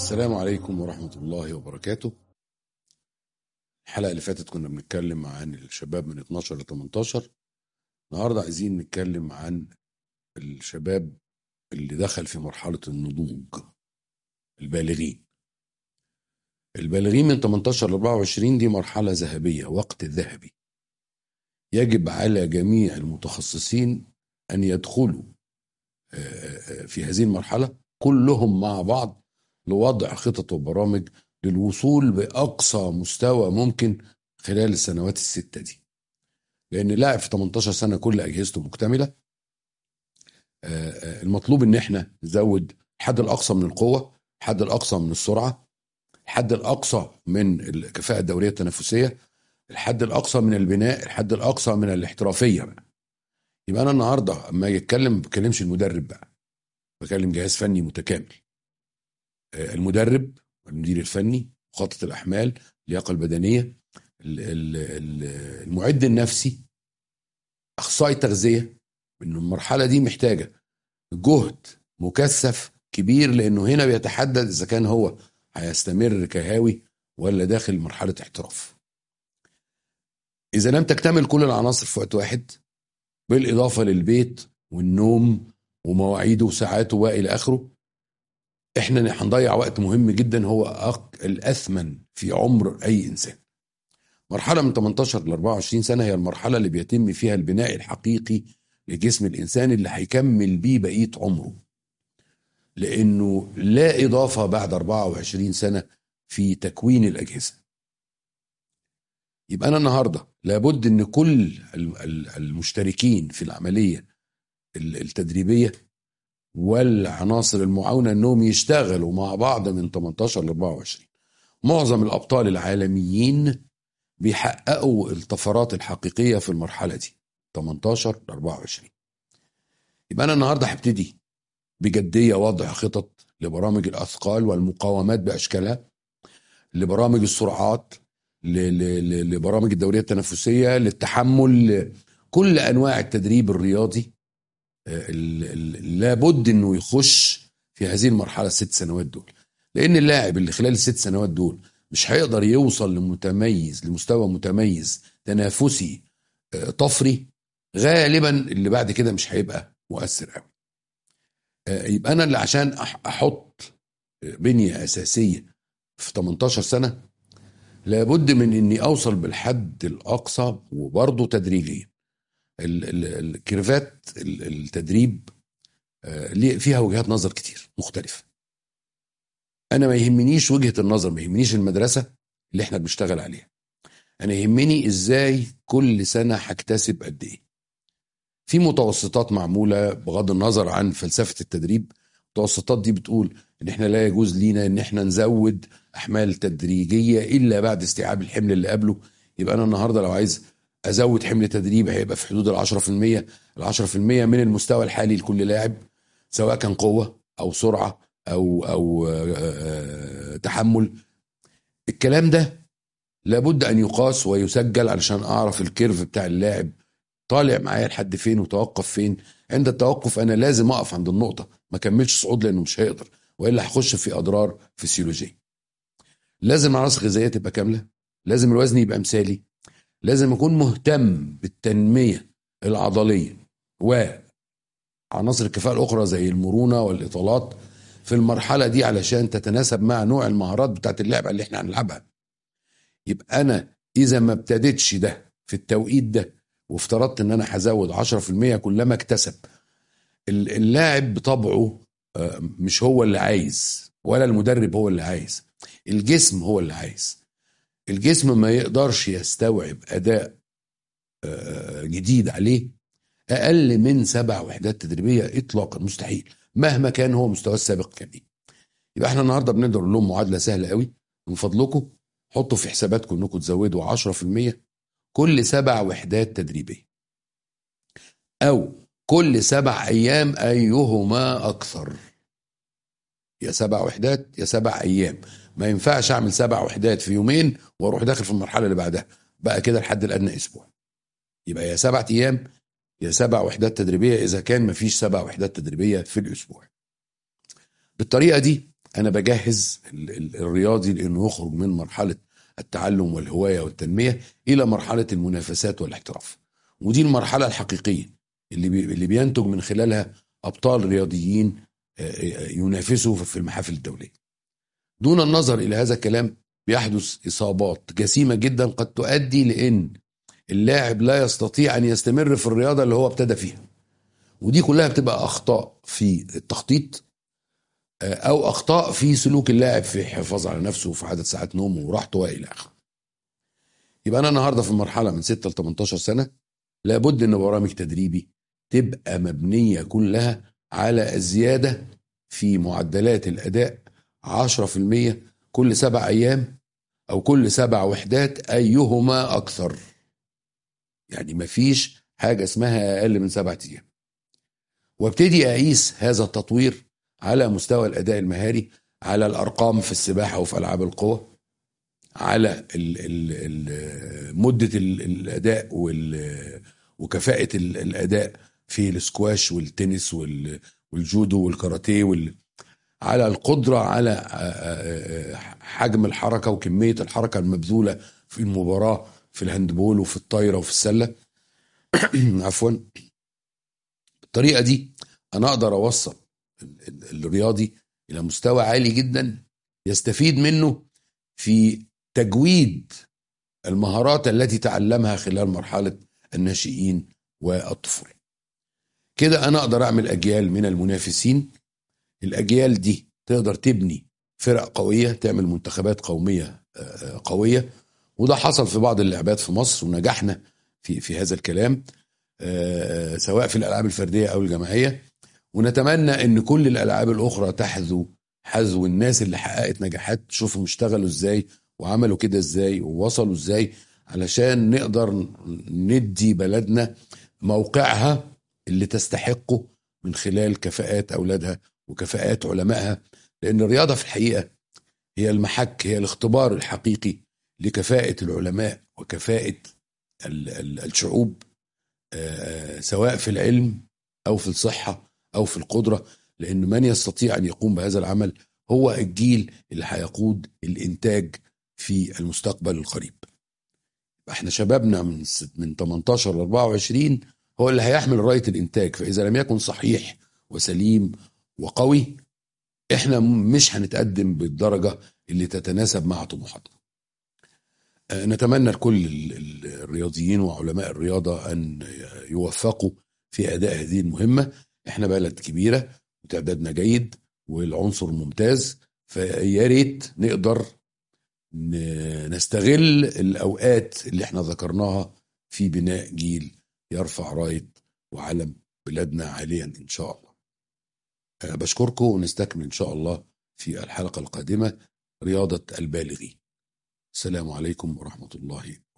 السلام عليكم ورحمة الله وبركاته الحلقة اللي فاتت كنا بنتكلم عن الشباب من 12 ل 18 النهاردة عايزين نتكلم عن الشباب اللي دخل في مرحلة النضوج البالغين البالغين من 18 ل 24 دي مرحلة ذهبية وقت ذهبي يجب على جميع المتخصصين أن يدخلوا آه، آه، في هذه المرحلة كلهم مع بعض لوضع خطط وبرامج للوصول بأقصى مستوى ممكن خلال السنوات الستة دي لأن لاعب في 18 سنة كل أجهزته مكتملة آه، آه، المطلوب إن احنا نزود الحد الأقصى من القوة الحد الأقصى من السرعة الحد الأقصى من الكفاءة الدورية التنافسية الحد الأقصى من البناء الحد الأقصى من الاحترافية بقى يبقى أنا النهاردة أما أجي أتكلم ما بكلمش المدرب بقى بكلم جهاز فني متكامل آه، المدرب المدير الفني مخطط الاحمال اللياقه البدنيه ال- ال- ال- المعد النفسي اخصائي التغذيه ان المرحله دي محتاجه جهد مكثف كبير لانه هنا بيتحدد اذا كان هو هيستمر كهاوي ولا داخل مرحله احتراف اذا لم تكتمل كل العناصر في وقت واحد بالاضافه للبيت والنوم ومواعيده وساعاته والى اخره احنا هنضيع وقت مهم جدا هو أق- الاثمن في عمر اي انسان مرحله من 18 ل 24 سنه هي المرحله اللي بيتم فيها البناء الحقيقي لجسم الانسان اللي هيكمل بيه بقيه عمره لانه لا اضافه بعد 24 سنه في تكوين الاجهزه يبقى انا النهارده لابد ان كل ال- ال- المشتركين في العمليه ال- التدريبيه والعناصر المعاونه انهم يشتغلوا مع بعض من 18 ل 24 معظم الابطال العالميين بيحققوا الطفرات الحقيقيه في المرحله دي 18 ل 24 يبقى انا النهارده هبتدي بجديه وضع خطط لبرامج الاثقال والمقاومات باشكالها لبرامج السرعات ل- ل- ل- لبرامج الدوريه التنافسيه للتحمل كل انواع التدريب الرياضي ال- ال- لابد انه يخش في هذه المرحله الست سنوات دول لان اللاعب اللي خلال الست سنوات دول مش هيقدر يوصل لمتميز لمستوى متميز تنافسي آه، طفري غالبا اللي بعد كده مش هيبقى مؤثر قوي آه، يبقى انا اللي عشان أح- احط بنيه اساسيه في 18 سنه لابد من اني اوصل بالحد الاقصى وبرضه تدريجيا ال- ال- الكيرفات ال- التدريب آه، ليه- فيها وجهات نظر كتير مختلفة أنا ما يهمنيش وجهة النظر ما يهمنيش المدرسة اللي احنا بنشتغل عليها أنا يهمني إزاي كل سنة هكتسب قد إيه في متوسطات معمولة بغض النظر عن فلسفة التدريب المتوسطات دي بتقول إن احنا لا يجوز لينا إن احنا نزود أحمال تدريجية إلا بعد استيعاب الحمل اللي قبله يبقى أنا النهاردة لو عايز ازود حمل تدريب هيبقى في حدود ال 10% ال 10% من المستوى الحالي لكل لاعب سواء كان قوه او سرعه او او آه، آه، تحمل الكلام ده لابد ان يقاس ويسجل علشان اعرف الكيرف بتاع اللاعب طالع معايا لحد فين وتوقف فين عند التوقف انا لازم اقف عند النقطه ما كملش صعود لانه مش هيقدر والا هخش في اضرار فسيولوجيه لازم العناصر الغذائيه تبقى كامله لازم الوزن يبقى مثالي لازم اكون مهتم بالتنميه العضليه وعناصر الكفاءه الاخرى زي المرونه والاطالات في المرحله دي علشان تتناسب مع نوع المهارات بتاعت اللعبه اللي احنا هنلعبها يبقى انا اذا ما ابتديتش ده في التوقيت ده وافترضت ان انا هزود 10% كلما اكتسب ال- اللاعب بطبعه آه، مش هو اللي عايز ولا المدرب هو اللي عايز الجسم هو اللي عايز الجسم ما يقدرش يستوعب اداء آه، جديد عليه اقل من سبع وحدات تدريبيه اطلاقا مستحيل مهما كان هو مستواه السابق كان ايه يبقى احنا النهارده بنقدر نقول لهم معادله سهله قوي من فضلكم حطوا في حساباتكم انكم تزودوا 10% كل سبع وحدات تدريبيه او كل سبع ايام ايهما اكثر يا سبع وحدات يا سبع ايام ما ينفعش اعمل سبع وحدات في يومين واروح داخل في المرحله اللي بعدها بقى كده الحد الادنى اسبوع يبقى يا سبع ايام يا سبع وحدات تدريبيه اذا كان مفيش سبع وحدات تدريبيه في الاسبوع بالطريقه دي انا بجهز ال- ال- الرياضي لانه يخرج من مرحله التعلم والهوايه والتنميه الى مرحله المنافسات والاحتراف ودي المرحله الحقيقيه اللي بي اللي بينتج من خلالها ابطال رياضيين آه، آه، ينافسوا في المحافل الدوليه دون النظر الى هذا الكلام بيحدث اصابات جسيمه جدا قد تؤدي لان اللاعب لا يستطيع ان يستمر في الرياضه اللي هو ابتدى فيها ودي كلها بتبقى اخطاء في التخطيط آه، او اخطاء في سلوك اللاعب في الحفاظ على نفسه وفي عدد ساعات نومه وراحته والى اخره يبقى انا النهارده في المرحله من 6 ل 18 سنه لابد ان برامج تدريبي تبقى مبنيه كلها على الزياده في معدلات الاداء 10% كل سبع ايام او كل سبع وحدات ايهما اكثر يعني مفيش حاجه اسمها اقل من سبعة ايام وابتدي اقيس هذا التطوير على مستوى الاداء المهاري على الارقام في السباحه وفي العاب القوى على ال ال ال مده ال الاداء وال وكفاءه ال الاداء في السكواش والتنس وال والجودو والكاراتيه وال على القدره على آه، آه، آه، حجم الحركه وكميه الحركه المبذوله في المباراه في الهاندبول وفي الطايره وفي السله عفوا بالطريقه دي انا اقدر اوصل ال- ال- الرياضي الى مستوى عالي جدا يستفيد منه في تجويد المهارات التي تعلمها خلال مرحله الناشئين والطفوله. كده انا اقدر اعمل اجيال من المنافسين الاجيال دي تقدر تبني فرق قويه تعمل منتخبات قوميه آه، آه، قويه وده حصل في بعض اللعبات في مصر ونجحنا في في هذا الكلام آه، سواء في الالعاب الفرديه او الجماعيه ونتمنى ان كل الالعاب الاخرى تحذو حذو الناس اللي حققت نجاحات تشوفهم اشتغلوا ازاي وعملوا كده ازاي ووصلوا ازاي علشان نقدر ندي بلدنا موقعها اللي تستحقه من خلال كفاءات اولادها وكفاءات علمائها لان الرياضه في الحقيقه هي المحك هي الاختبار الحقيقي لكفاءه العلماء وكفاءه ال- ال- الشعوب آه، سواء في العلم او في الصحه او في القدره لان من يستطيع ان يقوم بهذا العمل هو الجيل اللي هيقود الانتاج في المستقبل القريب. احنا شبابنا من ست- من 18 ل 24 هو اللي هيحمل رايه الانتاج فاذا لم يكن صحيح وسليم وقوي احنا م- مش هنتقدم بالدرجه اللي تتناسب مع طموحاتنا. آه، نتمنى لكل ال- ال- الرياضيين وعلماء الرياضه ان يوفقوا في اداء هذه المهمه احنا بلد كبيره وتعدادنا جيد والعنصر ممتاز فيا ريت نقدر ن- نستغل الاوقات اللي احنا ذكرناها في بناء جيل يرفع رايه وعلم بلادنا عاليا ان شاء الله. أه، بشكركم ونستكمل ان شاء الله في الحلقه القادمه رياضه البالغين. السلام عليكم ورحمه الله